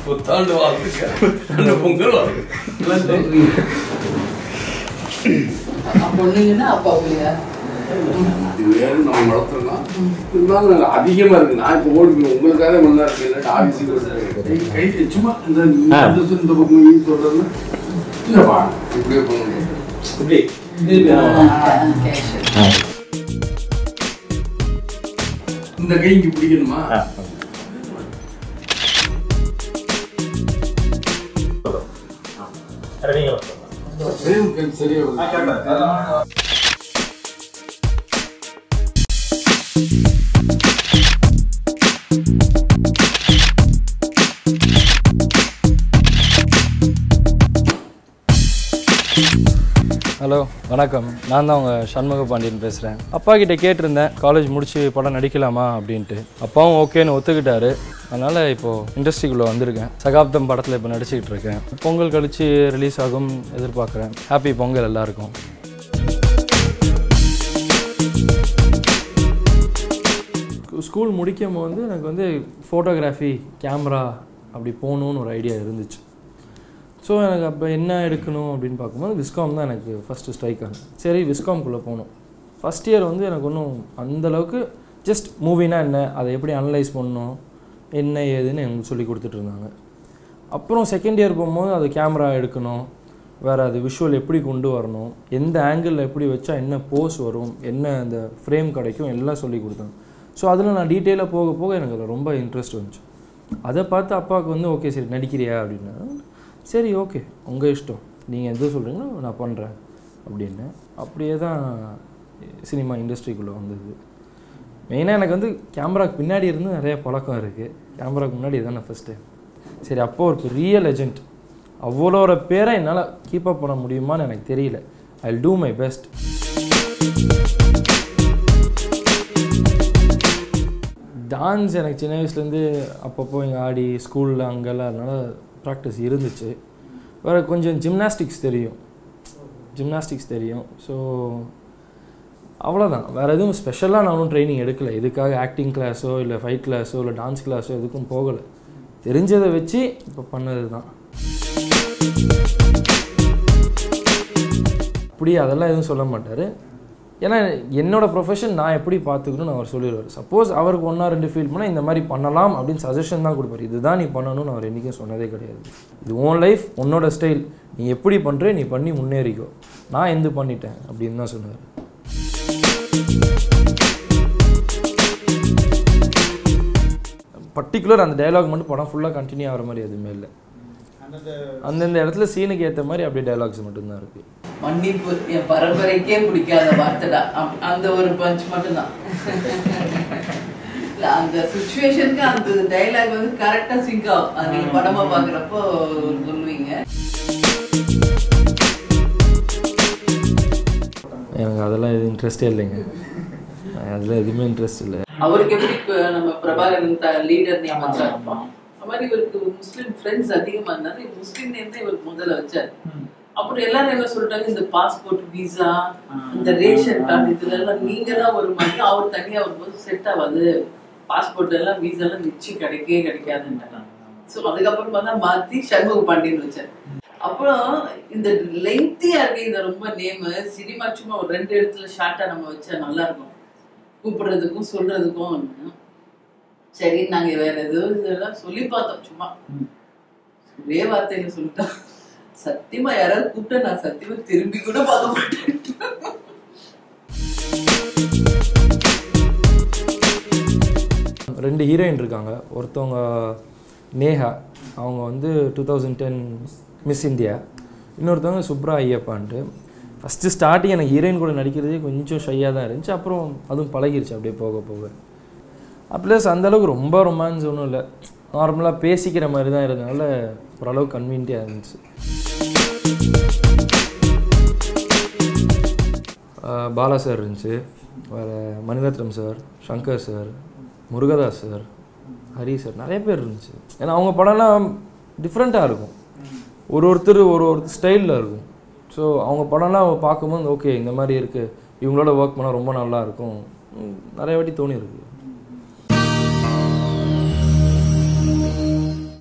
புத்தாண்டு வாழ்த்துக்க ரெண்டு பொங்கல் வாழ்த்துக்க பொண்ணுங்கன்னா அப்பா இல்லையா இது வேற நம்ம வளர்த்துறோம் இருந்தாலும் அதிகமா இருக்கு நான் இப்போ ஓடி போய் உங்களுக்காக ஒன்றா இருக்கு இல்லாட்டி ஆஃபீஸுக்கு ஓடி கை கை சும்மா இந்த இந்த இந்த இந்த பக்கம் ஈ சொல்றது இல்லைப்பா இப்படியே போகணும் இப்படி கேஷ் இந்த கை இங்க பிடிக்கணுமா ஃப்ரேம் கை சரியா வருது ஹலோ வணக்கம் நான் தான் உங்கள் சண்முக பாண்டியன் பேசுகிறேன் அப்பா கிட்ட கேட்டிருந்தேன் காலேஜ் முடிச்சு படம் நடிக்கலாமா அப்படின்ட்டு அப்பாவும் ஓகேன்னு ஒத்துக்கிட்டாரு அதனால் இப்போது இண்டஸ்ட்ரிக்குள்ளே வந்திருக்கேன் சகாப்தம் படத்தில் இப்போ நடிச்சுக்கிட்டு இருக்கேன் பொங்கல் கழிச்சு ரிலீஸ் ஆகும் எதிர்பார்க்குறேன் ஹாப்பி பொங்கல் எல்லாருக்கும் ஸ்கூல் முடிக்கும் போது எனக்கு வந்து ஃபோட்டோகிராஃபி கேமரா அப்படி போகணுன்னு ஒரு ஐடியா இருந்துச்சு ஸோ எனக்கு அப்போ என்ன எடுக்கணும் அப்படின்னு பார்க்கும்போது விஸ்காம் தான் எனக்கு ஃபஸ்ட்டு ஸ்ட்ரைக் ஆகும் சரி விஸ்காம்குள்ளே போகணும் ஃபஸ்ட் இயர் வந்து எனக்கு ஒன்றும் அந்தளவுக்கு ஜஸ்ட் மூவினா என்ன அதை எப்படி அனலைஸ் பண்ணணும் என்ன ஏதுன்னு எனக்கு சொல்லி கொடுத்துட்டு இருந்தாங்க அப்புறம் செகண்ட் இயர் போகும்போது அது கேமரா எடுக்கணும் வேறு அது விஷுவல் எப்படி கொண்டு வரணும் எந்த ஆங்கிளில் எப்படி வச்சா என்ன போஸ் வரும் என்ன அந்த ஃப்ரேம் கிடைக்கும் எல்லாம் சொல்லி கொடுத்தாங்க ஸோ அதில் நான் டீட்டெயிலாக போக போக எனக்கு அதில் ரொம்ப இன்ட்ரெஸ்ட் வந்துச்சு அதை பார்த்து அப்பாவுக்கு வந்து ஓகே சரி நடிக்கிறியா அப்படின்னா சரி ஓகே உங்கள் இஷ்டம் நீங்கள் எது சொல்கிறீங்களோ நான் பண்ணுறேன் அப்படின்னு அப்படியே தான் சினிமா இண்டஸ்ட்ரிக்குள்ளே வந்தது மெயினாக எனக்கு வந்து கேமராக்கு பின்னாடி இருந்து நிறைய பழக்கம் இருக்குது கேமராக்கு முன்னாடி இதானே ஃபஸ்ட்டு சரி அப்போ ஒரு பெரிய லெஜண்ட் அவ்வளோர பேரை என்னால் கீப் அப் பண்ண முடியுமான்னு எனக்கு தெரியல I do my best dance எனக்கு சின்ன வயசுலேருந்து அப்பப்போ இங்கே ஆடி ஸ்கூலில் அங்கெல்லாம் அதனால் ப்ராக்டிஸ் இருந்துச்சு வேறு கொஞ்சம் ஜிம்னாஸ்டிக்ஸ் தெரியும் ஜிம்னாஸ்டிக்ஸ் தெரியும் ஸோ அவ்வளோதான் வேறு எதுவும் ஸ்பெஷலாக நான் ஒன்றும் ட்ரைனிங் எடுக்கலை இதுக்காக ஆக்டிங் கிளாஸோ இல்லை ஃபைட் கிளாஸோ இல்லை டான்ஸ் கிளாஸோ எதுக்கும் போகலை தெரிஞ்சதை வச்சு இப்போ பண்ணது தான் அப்படி அதெல்லாம் எதுவும் சொல்ல மாட்டார் ஏன்னா என்னோடய ப்ரொஃபஷன் நான் எப்படி பார்த்துக்கணும்னு அவர் சொல்லிடுவார் சப்போஸ் அவருக்கு ஒன்றா ரெண்டு ஃபீல் பண்ணால் இந்த மாதிரி பண்ணலாம் அப்படின்னு சஜஷன் தான் கொடுப்பார் இதுதான் நீ பண்ணணும்னு அவர் என்றைக்கும் சொன்னதே கிடையாது இது உன் லைஃப் உன்னோட ஸ்டைல் நீ எப்படி பண்ணுற நீ பண்ணி முன்னேறிக்கோ நான் எந்த பண்ணிட்டேன் அப்படின்னு தான் சொன்னார் பர்டிகுலர் அந்த டயலாக் மட்டும் படம் ஃபுல்லாக கண்டினியூ ஆகிற மாதிரி எதுவுமே இல்லை அந்தந்த இடத்துல சீனுக்கு ஏற்ற மாதிரி அப்படியே டயலாக்ஸ் மட்டும்தான் இருக்குது மன்னிப்பு என் பரம்பரைக்கே பிடிக்காத வார்த்தைடா அப்- அந்த ஒரு பஞ்ச் மட்டும்தான் இல்ல அந்த சுச்சுவேஷனுக்கு அந்த டைலாக் வந்து கரெக்டா சிங்க் ஆகும் அது நீங்க படமா பாக்குறப்போ சொல்லுவீங்க எனக்கு அதெல்லாம் எதுவும் இன்ட்ரெஸ்டே இல்லைங்க அதில் எதுவுமே இன்ட்ரெஸ்ட் இல்லை அவருக்கு எப்படி இப்ப நம்ம பிரபாகரன் லீடர் ஞாபகம் இருப்போம் அது மாதிரி இவருக்கு முஸ்லிம் ஃப்ரெண்ட்ஸ் அதிகமா இருந்தாரு முஸ்லிம் நேம் தான் இவருக்கு முதல்ல வச்சாரு அப்புறம் எல்லாரும் என்ன சொல்லிட்டாங்க இந்த பாஸ்போர்ட் விசா இந்த ரேஷன் கார்டு இதுல எல்லாம் நீங்க தான் ஒரு மாதிரி அவர் தனியா வரும்போது செட் ஆகாது பாஸ்போர்ட் எல்லாம் விசா எல்லாம் நிச்சயம் கிடைக்கவே கிடைக்காதுன்ட்டாங்க ஸோ அதுக்கப்புறம் பார்த்தா மாத்தி சண்முக பாண்டியன் வச்சார் அப்புறம் இந்த லெங்க்தியா இருக்கு இந்த ரொம்ப நேம் சினிமா சும்மா ஒரு ரெண்டு இடத்துல ஷார்ட்டா நம்ம வச்சா நல்லா இருக்கும் கூப்பிடுறதுக்கும் சொல்றதுக்கும் சரி நாங்க வேற ஏதோ இதெல்லாம் சொல்லி பார்த்தோம் சும்மா ஒரே வார்த்தையில சொல்லிட்டோம் சத்தியமா யாராவது கூப்பிட்டா நான் சத்தியமா திரும்பி கூட பார்க்க மாட்டேன் ரெண்டு ஹீரோயின் இருக்காங்க ஒருத்தவங்க நேஹா அவங்க வந்து two thousand ten Miss India இன்னொருத்தவங்க சுப்ரா ஐயப்பான்ட்டு ஃபஸ்ட்டு ஸ்டார்டிங் எனக்கு ஹீரோயின் கூட நடிக்கிறதே கொஞ்சம் ஷையாக தான் இருந்துச்சு அப்புறம் அதுவும் பழகிருச்சு அப்படியே போக போக ப்ளஸ் அந்தளவுக்கு ரொம்ப ரொமான்ஸ் ஒன்றும் இல்லை நார்மலாக பேசிக்கிற மாதிரி தான் இருந்தனால ஓரளவுக்கு கன்வீனியாக இருந்துச்சு ஆஹ் பாலா சார் இருந்துச்சு வேறு Mani Ratnam sir Shankar sir Murugadoss sir Hari sir நிறைய பேர் இருந்துச்சு ஏன்னா அவங்க படம்லாம் டிஃப்ரெண்ட்டாக இருக்கும் ஒரு ஒருத்தர் ஒரு ஒரு ஸ்டைலில் இருக்கும் ஸோ அவங்க படம்லாம் பார்க்கும்போது ஓகே இந்த மாதிரி இருக்குது இவங்களோட ஒர்க் பண்ணால் ரொம்ப நல்லா இருக்கும் ம், நிறைய வாட்டி தோணி இருக்கு